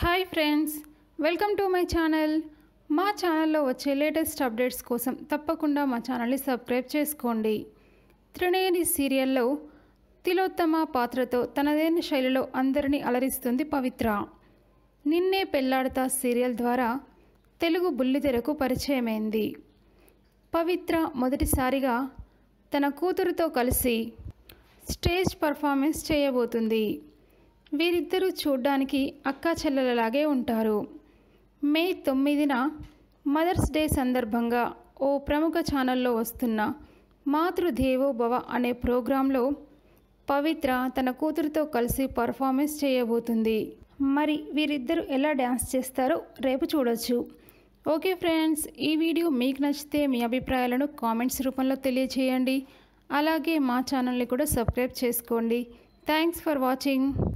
hi friends welcome to my channel మా ఛానల్లో వచ్చే లేటెస్ట్ అప్డేట్స్ కోసం తప్పకుండా మా ఛానల్ని సబ్స్క్రైబ్ చేసుకోండి త్రినేని సీరియల్లో తిలోత్తమ పాత్రతో తనదైన శైలిలో అందరినీ అలరిస్తుంది పవిత్ర నిన్నే పెళ్లాడతా సీరియల్ ద్వారా తెలుగు బుల్లితెరకు పరిచయమైంది పవిత్ర మొదటిసారిగా తన కూతురుతో కలిసి స్టేజ్ పర్ఫార్మెన్స్ చేయబోతుంది వీరిద్దరూ చూడ్డానికి అక్కా చెల్లెలలాగే ఉంటారు మే తొమ్మిదిన మదర్స్ డే సందర్భంగా ఓ ప్రముఖ ఛానల్లో వస్తున్న మాతృదేవో భవ అనే ప్రోగ్రాంలో పవిత్ర తన కూతురుతో కలిసి పర్ఫార్మెన్స్ చేయబోతుంది మరి వీరిద్దరూ ఎలా డ్యాన్స్ చేస్తారో రేపు చూడొచ్చు ఓకే ఫ్రెండ్స్ ఈ వీడియో మీకు నచ్చితే మీ అభిప్రాయాలను కామెంట్స్ రూపంలో తెలియజేయండి అలాగే మా ఛానల్ని కూడా సబ్స్క్రైబ్ చేసుకోండి థ్యాంక్స్ ఫర్ వాచింగ్